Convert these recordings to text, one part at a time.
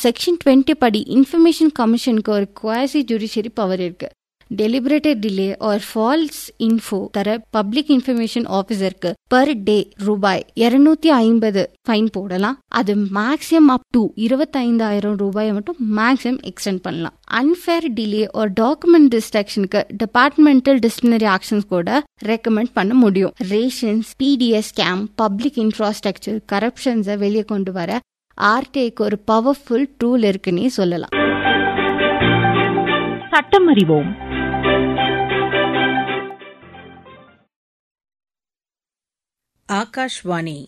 section twenty படி information கமிஷனுக்கு ஒரு குவாசி ஜுடிஷியரி பவர் இருக்கு deliberated delay or false info தர பப்ளிக் இன்ஃபர்மேஷன் ஆஃபீஸருக்கு பர் டே ரூபாய் இருநூத்தி ஐம்பது ஃபைன் போடலாம் அது மேக்ஸிமம் அப் டு இருபத்தைந்தாயிரம் ரூபாயை மட்டும் மேக்ஸிமம் எக்ஸ்டெண்ட் பண்ணலாம் அன்ஃபேர் டிலே ஆர் டாக்குமெண்ட் டிஸ்ட்ரக்ஷனுக்கு டிபார்ட்மெண்டல் டிசிப்ளினரி ஆக்ஷன்ஸ் கூட ரெக்கமெண்ட் பண்ண முடியும் rations PDS scam public infrastructure கரப்ஷன்ஸை வெளியே கொண்டு வர ஆர்டிஐக்கு ஒரு பவர்ஃபுல் டூல் இருக்குன்னே சொல்லலாம் சட்டம் அறிவோம் ஆகாஷ்வாணி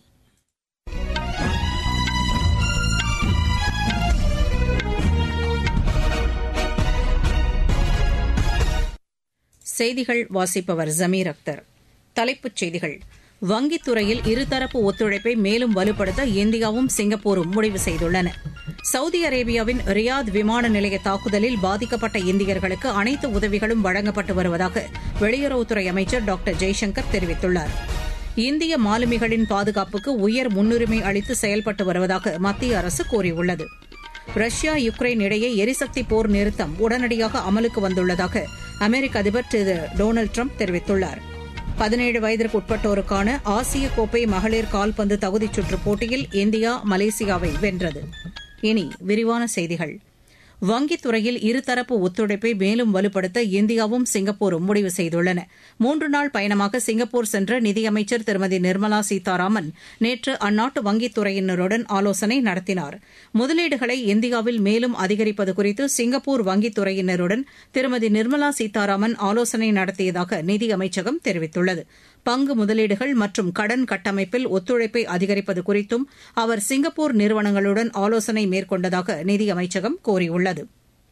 செய்திகள் வாசிப்பவர் ஜமீர் அக்தர் தலைப்புச் செய்திகள் வங்கித் துறையில் இருதரப்பு ஒத்துழைப்பை மேலும் வலுப்படுத்த இந்தியாவும் சிங்கப்பூரும் முடிவு செய்துள்ளன சவுதி அரேபியாவின் ரியாத் விமான நிலைய தாக்குதலில் பாதிக்கப்பட்ட இந்தியர்களுக்கு அனைத்து உதவிகளும் வழங்கப்பட்டு வருவதாக வெளியுறவுத்துறை அமைச்சர் டாக்டர் ஜெய்சங்கர் தெரிவித்துள்ளார் இந்திய மாலுமிகளின் பாதுகாப்புக்கு உயர் முன்னுரிமை அளித்து செயல்பட்டு வருவதாக மத்திய அரசு கூறியுள்ளது ரஷ்யா யுக்ரைன் இடையே எரிசக்தி போர் நிறுத்தம் உடனடியாக அமலுக்கு வந்துள்ளதாக அமெரிக்க அதிபர் திரு டொனால்டு ட்ரம்ப் தெரிவித்துள்ளார் பதினேழு வயதிற்கு உட்பட்டோருக்கான ஆசிய கோப்பை மகளிர் கால்பந்து தகுதிச் சுற்றுப் போட்டியில் இந்தியா மலேசியாவை வென்றது இனி விரிவான செய்திகள் வங்கித் துறையில் இருதரப்பு ஒத்துழைப்பை மேலும் வலுப்படுத்த இந்தியாவும் சிங்கப்பூரும் முடிவு செய்துள்ளன மூன்று நாள் பயணமாக சிங்கப்பூர் சென்ற நிதியமைச்சர் திருமதி நிர்மலா சீதாராமன் நேற்று அந்நாட்டு வங்கித் துறையினருடன் ஆலோசனை நடத்தினார் முதலீடுகளை இந்தியாவில் மேலும் அதிகரிப்பது குறித்து சிங்கப்பூர் வங்கித் துறையினருடன் திருமதி நிர்மலா சீதாராமன் ஆலோசனை நடத்தியதாக நிதியமைச்சகம் தெரிவித்துள்ளது பங்கு முதலீடுகள் மற்றும் கடன் கட்டமைப்பில் ஒத்துழைப்பை அதிகரிப்பது குறித்தும் அவர் சிங்கப்பூர் நிறுவனங்களுடன் ஆலோசனை மேற்கொண்டதாக நிதியமைச்சகம் கூறியுள்ளது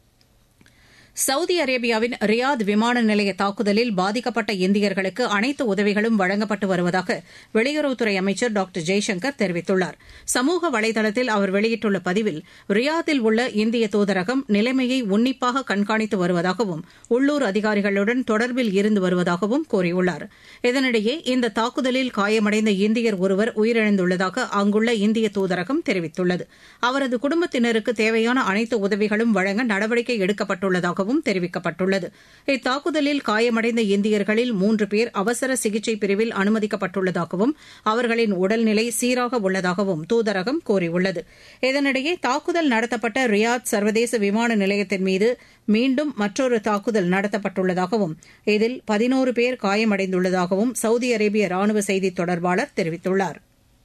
சவுதி அரேபியாவின் ரியாத் விமான நிலைய தாக்குதலில் பாதிக்கப்பட்ட இந்தியர்களுக்கு அனைத்து உதவிகளும் வழங்கப்பட்டு வருவதாக வெளியுறவுத்துறை அமைச்சர் டாக்டர் ஜெய்சங்கர் தெரிவித்துள்ளார் சமூக வலைதளத்தில் அவர் வெளியிட்டுள்ள பதிவில் ரியாத்தில் உள்ள இந்திய தூதரகம் நிலைமையை உன்னிப்பாக கண்காணித்து வருவதாகவும் உள்ளூர் அதிகாரிகளுடன் தொடர்பில் இருந்து வருவதாகவும் கூறியுள்ளார் இதனிடையே இந்த தாக்குதலில் காயமடைந்த இந்தியர் ஒருவர் உயிரிழந்துள்ளதாக அங்குள்ள இந்திய தூதரகம் தெரிவித்துள்ளது அவரது குடும்பத்தினருக்கு தேவையான அனைத்து உதவிகளும் வழங்க நடவடிக்கை எடுக்கப்பட்டுள்ளதாகவும் உள்ளதாகவும் தெரிவிக்கப்பட்டுள்ளது இத்தாக்குதலில் காயமடைந்த இந்தியர்களில் மூன்று பேர் அவசர சிகிச்சை பிரிவில் அனுமதிக்கப்பட்டுள்ளதாகவும் அவர்களின் உடல்நிலை சீராக உள்ளதாகவும் தூதரகம் கூறியுள்ளது இதனிடையே தாக்குதல் நடத்தப்பட்ட ரியாத் சர்வதேச விமான நிலையத்தின் மீது மீண்டும் மற்றொரு தாக்குதல் நடத்தப்பட்டுள்ளதாகவும் இதில் பதினோரு பேர் காயமடைந்துள்ளதாகவும் சவுதி அரேபிய ராணுவ செய்தித் தொடர்பாளர் தெரிவித்துள்ளார்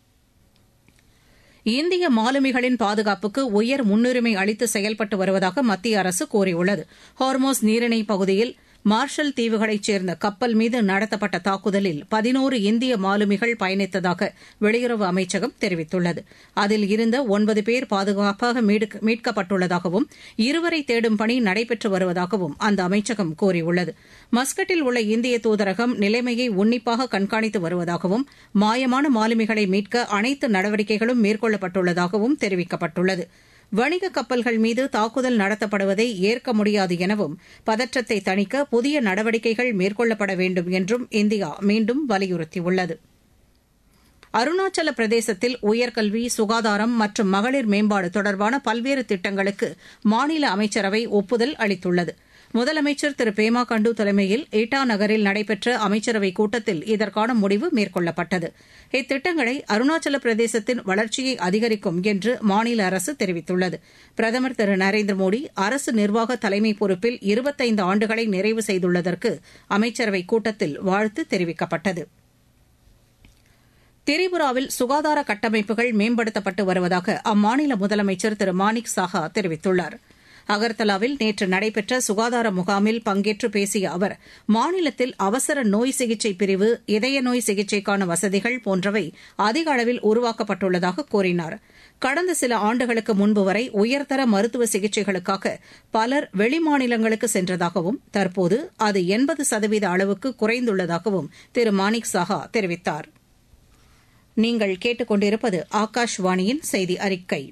இந்திய மாலுமிகளின் பாதுகாப்புக்கு உயர் முன்னுரிமை அளித்து செயல்பட்டு வருவதாக மத்திய அரசு கூறியுள்ளது ஹார்மோஸ் நீரிணை பகுதியில் மார்ஷல் தீவுகளைச் சேர்ந்த கப்பல் மீது நடத்தப்பட்ட தாக்குதலில் பதினோரு இந்திய மாலுமிகள் பயணித்ததாக வெளியுறவு அமைச்சகம் தெரிவித்துள்ளது அதில் இருந்த ஒன்பது பேர் பாதுகாப்பாக மீட்கப்பட்டுள்ளதாகவும் இருவரை தேடும் பணி நடைபெற்று வருவதாகவும் அந்த அமைச்சகம் கூறியுள்ளது மஸ்கட்டில் உள்ள இந்திய தூதரகம் நிலைமையை உன்னிப்பாக கண்காணித்து வருவதாகவும் மாயமான மாலுமிகளை மீட்க அனைத்து நடவடிக்கைகளும் மேற்கொள்ளப்பட்டுள்ளதாகவும் தெரிவிக்கப்பட்டுள்ளது வணிக கப்பல்கள் மீது தாக்குதல் நடத்தப்படுவதை ஏற்க முடியாது எனவும் பதற்றத்தை தணிக்க புதிய நடவடிக்கைகள் மேற்கொள்ளப்பட வேண்டும் என்றும் இந்தியா மீண்டும் வலியுறுத்தியுள்ளது அருணாச்சல பிரதேசத்தில் உயர்கல்வி சுகாதாரம் மற்றும் மகளிர் மேம்பாடு தொடர்பான பல்வேறு திட்டங்களுக்கு மாநில அமைச்சரவை ஒப்புதல் அளித்துள்ளது முதலமைச்சர் திரு பேமா கண்டு தலைமையில் ஈட்டா நகரில் நடைபெற்ற அமைச்சரவைக் கூட்டத்தில் இதற்கான முடிவு மேற்கொள்ளப்பட்டது இத்திட்டங்களை அருணாச்சல பிரதேசத்தின் வளர்ச்சியை அதிகரிக்கும் என்று மாநில அரசு தெரிவித்துள்ளது பிரதமர் திரு நரேந்திர மோடி அரசு நிர்வாக தலைமை பொறுப்பில் இருபத்தைந்து ஆண்டுகளை நிறைவு செய்துள்ளதற்கு அமைச்சரவைக் கூட்டத்தில் வாழ்த்து தெரிவிக்கப்பட்டது திரிபுராவில் சுகாதார கட்டமைப்புகள் மேம்படுத்தப்பட்டு வருவதாக அம்மாநில முதலமைச்சர் திரு மாணிக் சாஹா தெரிவித்துள்ளார் அகர்தலாவில் நேற்று நடைபெற்ற சுகாதார முகாமில் பங்கேற்று பேசிய அவர் மாநிலத்தில் அவசர நோய் சிகிச்சை பிரிவு இதய நோய் சிகிச்சைக்கான வசதிகள் போன்றவை அதிக அளவில் உருவாக்கப்பட்டுள்ளதாக கூறினார் கடந்த சில ஆண்டுகளுக்கு முன்பு வரை உயர்தர மருத்துவ சிகிச்சைகளுக்காக பலர் வெளிமாநிலங்களுக்கு சென்றதாகவும் தற்போது அது எண்பது சதவீத அளவுக்கு குறைந்துள்ளதாகவும் திரு மாணிக் சாஹா தெரிவித்தார் நீங்கள் கேட்டுக்கொண்டிருப்பது ஆகாஷ்வாணியின் செய்தி அறிக்கை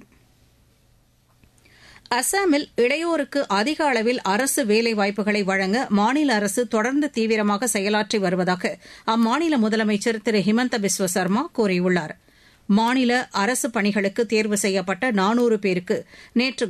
அசாமில் இளையோருக்கு அதிக அளவில் அரசு வேலைவாய்ப்புகளை வழங்க மாநில அரசு தொடர்ந்து தீவிரமாக செயலாற்றி வருவதாக அம்மாநில முதலமைச்சர் திரு ஹிமந்த பிஸ்வ சர்மா கூறியுள்ளார் மாநில அரசு பணிகளுக்கு தேர்வு செய்யப்பட்ட நானூறு பேருக்கு நேற்று